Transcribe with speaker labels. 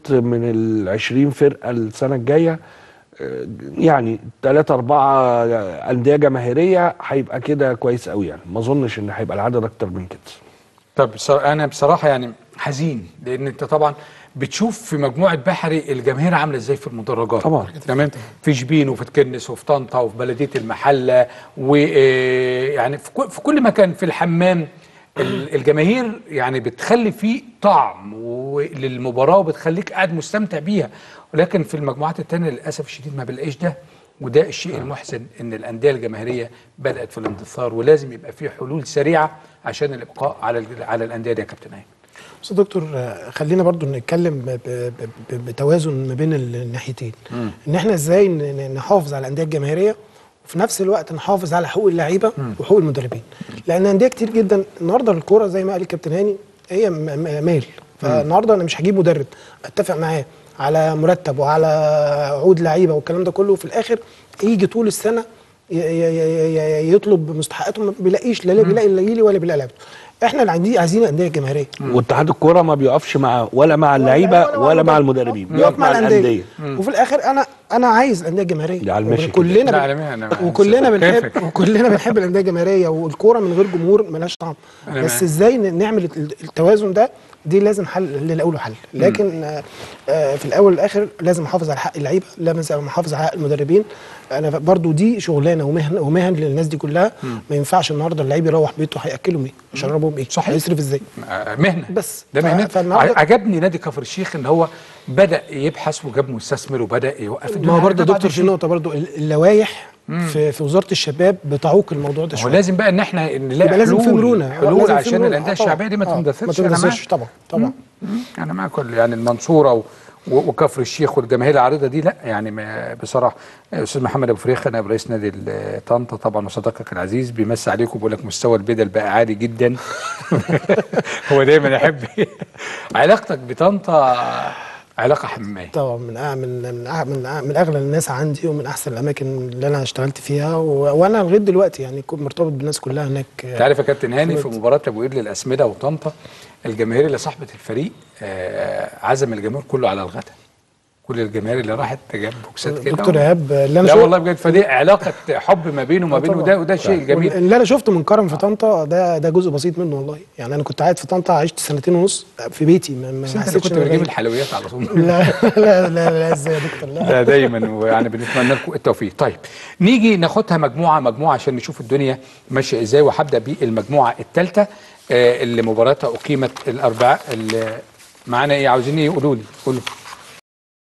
Speaker 1: من ال 20 فرقه السنه الجايه آه، يعني ثلاثة أربعة أندية جماهيرية هيبقى كده كويس قوي يعني ما أظنش إن هيبقى العدد أكتر من كده
Speaker 2: طب بصرا- انا بصراحه يعني حزين لان انت طبعا بتشوف في مجموعه بحري الجماهير عامله ازاي في المدرجات
Speaker 1: طبعا.
Speaker 2: تمام في شبين وفي تكنس وفي طنطا وفي بلديه المحله ويعني في كل- في كل مكان في الحمام ال- الجماهير يعني بتخلي فيه طعم و- للمباراه وبتخليك قاعد مستمتع بيها ولكن في المجموعات التانية للاسف الشديد ما بنلاقيش ده وده الشيء المحزن ان الانديه الجماهيريه بدات في الاندثار ولازم يبقى في حلول سريعه عشان الابقاء على ال- على الانديه دي يا كابتن هاني
Speaker 3: بس يا دكتور آه، خلينا برضو نتكلم ب- ب- ب- بتوازن ما بين الناحيتين ان احنا ازاي ن- ن- نحافظ على الانديه الجماهيريه وفي نفس الوقت نحافظ على حقوق اللعيبه وحقوق المدربين لان انديه كتير جدا النهارده الكوره زي ما قال الكابتن هاني هي م- م- مال فالنهارده انا مش هجيب مدرب اتفق معاه على مرتب وعلى عقود لعيبه والكلام ده كله وفي الاخر يجي طول السنه ي- ي- ي- ي- يطلب مستحقاته ما بيلاقيش لا بيلاقي اللي يجي ولا بيلاقي لعيبته احنا اللي عايزين عايزين انديه جماهيريه
Speaker 1: واتحاد الكوره ما بيقفش مع ولا مع اللعيبه ولا مع المدربين
Speaker 3: بيقف مع الانديه وفي الاخر انا انا عايز الانديه الجماهيريه
Speaker 1: ده على المشي كده.
Speaker 3: كلنا
Speaker 2: لا،
Speaker 3: بن-
Speaker 2: على مهنة، أنا
Speaker 3: وكلنا
Speaker 2: متفق.
Speaker 3: بنحب وكلنا بنحب الانديه الجماهيريه والكوره من غير جمهور ملهاش طعم
Speaker 2: أنا
Speaker 3: بس
Speaker 2: معاك.
Speaker 3: ازاي ن- نعمل الت- التوازن ده دي لازم حل اللي نلاقوا له حل لكن آه، آه، في الاول والاخر لازم احافظ على حق اللعيبه لازم احافظ على حق المدربين انا برضو دي شغلانه ومهن ومهن للناس دي كلها ما ينفعش النهارده اللعيب يروح بيته هياكلهم ايه يشربهم ايه
Speaker 2: صحيح.
Speaker 3: هيصرف ازاي
Speaker 2: آه، مهنه
Speaker 3: بس.
Speaker 2: ده
Speaker 3: ف-
Speaker 2: مهنه
Speaker 3: فالنهاردة-
Speaker 2: عجبني نادي كفر الشيخ ان هو بدا يبحث وجاب مستثمر وبدا يوقف
Speaker 3: ما هو برضه
Speaker 2: ده بعد
Speaker 3: دكتور في
Speaker 2: شيء.
Speaker 3: نقطه برضه اللوائح في, في وزاره الشباب بتعوق الموضوع ده
Speaker 2: هو
Speaker 3: شويه
Speaker 2: لازم بقى ان احنا نلاقي
Speaker 3: يبقى لازم في
Speaker 2: حلول
Speaker 3: مرونه
Speaker 2: حلول
Speaker 3: لازم في
Speaker 2: عشان
Speaker 3: مرونة.
Speaker 2: الانديه
Speaker 3: آه طبعاً.
Speaker 2: الشعبيه دي ما
Speaker 3: آه،
Speaker 2: تندثرش
Speaker 3: ما
Speaker 2: انا
Speaker 3: تندثرش
Speaker 2: معاك
Speaker 3: طبعا طبعا
Speaker 2: مم. انا معاك كل- يعني المنصوره و... و- وكفر الشيخ والجماهير العريضه دي لا يعني ما بصراحه استاذ محمد ابو فريخه نائب رئيس نادي ال- طنطا طبعا وصديقك العزيز بيمسي عليكم وبيقول لك مستوى البدل بقى عالي جدا هو دايما يحب علاقتك بطنطا علاقه حماميه
Speaker 3: طبعا من أع- من من أع- من, أع- من اغلى الناس عندي ومن احسن الاماكن اللي انا اشتغلت فيها و... وانا لغايه دلوقتي يعني كنت مرتبط بالناس كلها هناك
Speaker 2: انت عارف يا كابتن هاني في مباراه ابو قير للاسمده وطنطا الجماهير اللي صاحبه الفريق آه، عزم الجمهور كله على الغداء كل الجماهير اللي راحت جاب بوكسات كده
Speaker 3: دكتور ايهاب اللي انا
Speaker 2: لا
Speaker 3: شو-
Speaker 2: والله بجد فدي علاقه حب ما بينه وما بينه
Speaker 3: طبعاً.
Speaker 2: وده وده شيء جميل
Speaker 3: اللي انا شفته من كرم في طنطا ده ده جزء بسيط منه والله يعني انا كنت قاعد في طنطا عشت سنتين ونص في بيتي ما, ما
Speaker 2: بس انت اللي
Speaker 3: حسيتش
Speaker 2: كنت
Speaker 3: إن أنا
Speaker 2: بتجيب
Speaker 3: غريب.
Speaker 2: الحلويات على طول
Speaker 3: لا لا لا لا ازاي يا دكتور لا
Speaker 2: لا دايما ويعني بنتمنى لكم التوفيق طيب نيجي ناخدها مجموعه مجموعه عشان نشوف الدنيا ماشيه ازاي وهبدا بالمجموعه الثالثه اللي مباراتها اقيمت الاربعاء اللي معانا ايه عاوزين ايه يقولوا لي قولوا